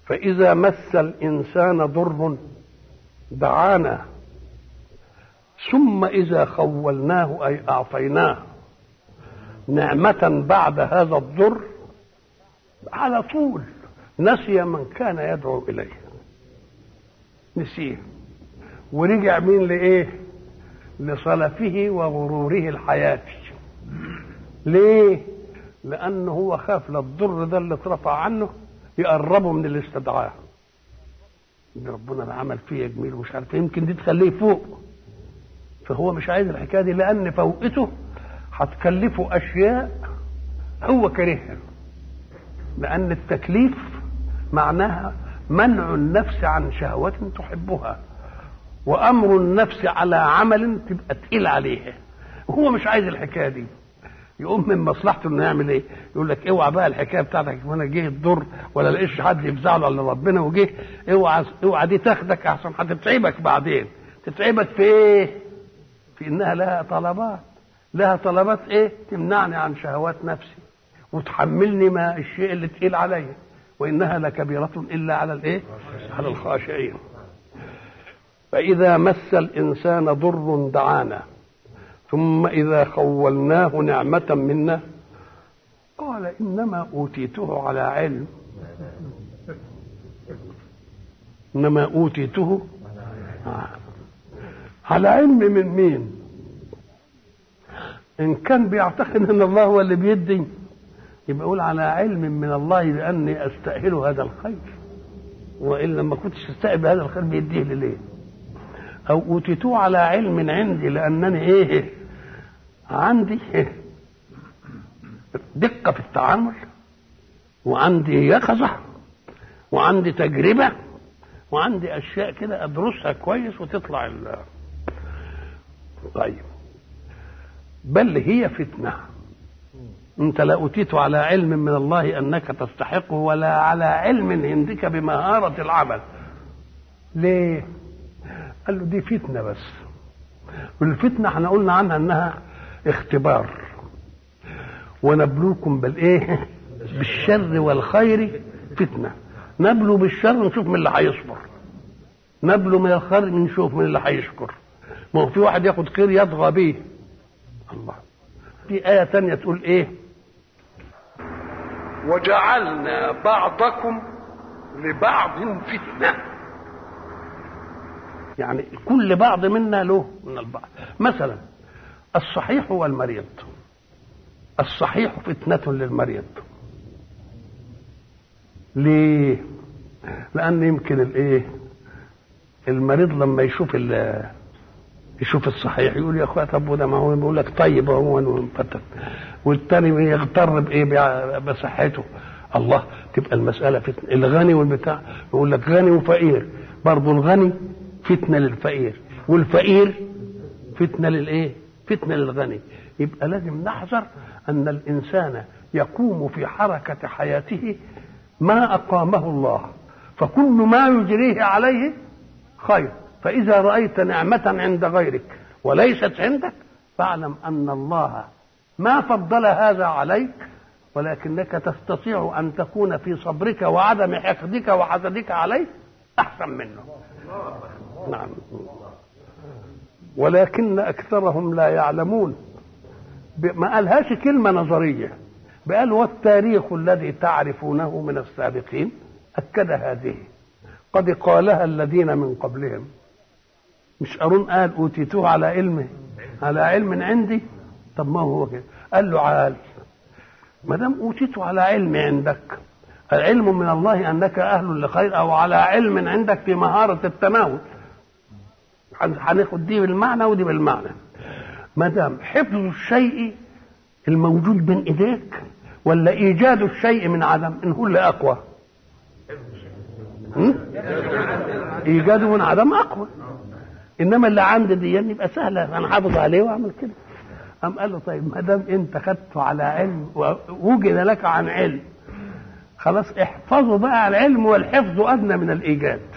فإذا مس الإنسان ضر دعانا ثم إذا خولناه أي أعطيناه نعمة بعد هذا الضر على طول نسي من كان يدعو إليه نسيه ورجع مين لإيه لصلفه وغروره الحياتي ليه لأنه هو خاف للضر ده اللي اترفع عنه يقربه من اللي استدعاه ان ربنا اللي عمل فيه جميل ومش عارف يمكن دي تخليه فوق فهو مش عايز الحكايه دي لان فوقته هتكلفه اشياء هو كارهها لان التكليف معناها منع النفس عن شهوة تحبها وامر النفس على عمل تبقى تقيل عليها وهو مش عايز الحكايه دي يقوم من مصلحته انه يعمل ايه؟ يقول لك اوعى بقى الحكايه بتاعتك وانا جه الضر ولا لقيش حد يفزع له الا ربنا وجه اوعى اوعى دي تاخدك احسن هتتعبك بعدين تتعبك في ايه؟ في انها لها طلبات لها طلبات ايه؟ تمنعني عن شهوات نفسي وتحملني ما الشيء اللي تقيل عليا وانها لكبيره الا على الايه؟ على الخاشعين فاذا مس الانسان ضر دعانا ثم إذا خولناه نعمة منا قال إنما أوتيته على علم إنما أوتيته على علم من مين إن كان بيعتقد أن الله هو اللي بيدي يبقى يقول على علم من الله بأني أستأهل هذا الخير وإلا ما كنتش أستأهل هذا الخير بيديه ليه أو أوتيتوه على علم عندي لأنني إيه عندي دقة في التعامل وعندي يقظة وعندي تجربة وعندي أشياء كده أدرسها كويس وتطلع ال طيب بل هي فتنة أنت لا أوتيت على علم من الله أنك تستحقه ولا على علم عندك بمهارة العمل ليه؟ قال له دي فتنة بس والفتنة احنا قلنا عنها انها اختبار ونبلوكم بالايه بالشر والخير فتنه نبلو بالشر نشوف من اللي هيصبر نبلو من الخير نشوف من اللي هيشكر ما هو في واحد ياخد خير يطغى بيه الله في آية تانية تقول إيه وجعلنا بعضكم لبعض فتنة يعني كل بعض منا له من البعض مثلا الصحيح والمريض الصحيح فتنة للمريض ليه؟ لأن يمكن الإيه؟ المريض لما يشوف ال يشوف الصحيح يقول يا اخويا طب وده ما هو بيقول لك طيب هو والتاني يغتر بايه بصحته الله تبقى المساله فتنه الغني والبتاع يقول لك غني وفقير برضه الغني فتنه للفقير والفقير فتنه للايه؟ فتنه للغني يبقى لازم نحذر ان الانسان يقوم في حركه حياته ما اقامه الله فكل ما يجريه عليه خير فإذا رأيت نعمة عند غيرك وليست عندك فاعلم أن الله ما فضل هذا عليك ولكنك تستطيع أن تكون في صبرك وعدم حقدك وحسدك عليه أحسن منه نعم ولكن أكثرهم لا يعلمون ما قالهاش كلمة نظرية بقال والتاريخ الذي تعرفونه من السابقين أكد هذه قد قالها الذين من قبلهم مش قارون قال اوتيتوه على علم على علم عندي طب ما هو كده قال له عال ما دام اوتيته على علم عندك العلم من الله انك اهل لخير او على علم عندك في مهاره التناول هناخد دي بالمعنى ودي بالمعنى ما دام حفظ الشيء الموجود بين ايديك ولا ايجاد الشيء من عدم ان هو اللي اقوى ايجاده من عدم اقوى انما اللي عندي دي يبقى سهله انا حافظ عليه واعمل كده قام قال له طيب ما دام انت خدته على علم ووجد لك عن علم خلاص احفظه بقى على العلم والحفظ ادنى من الايجاد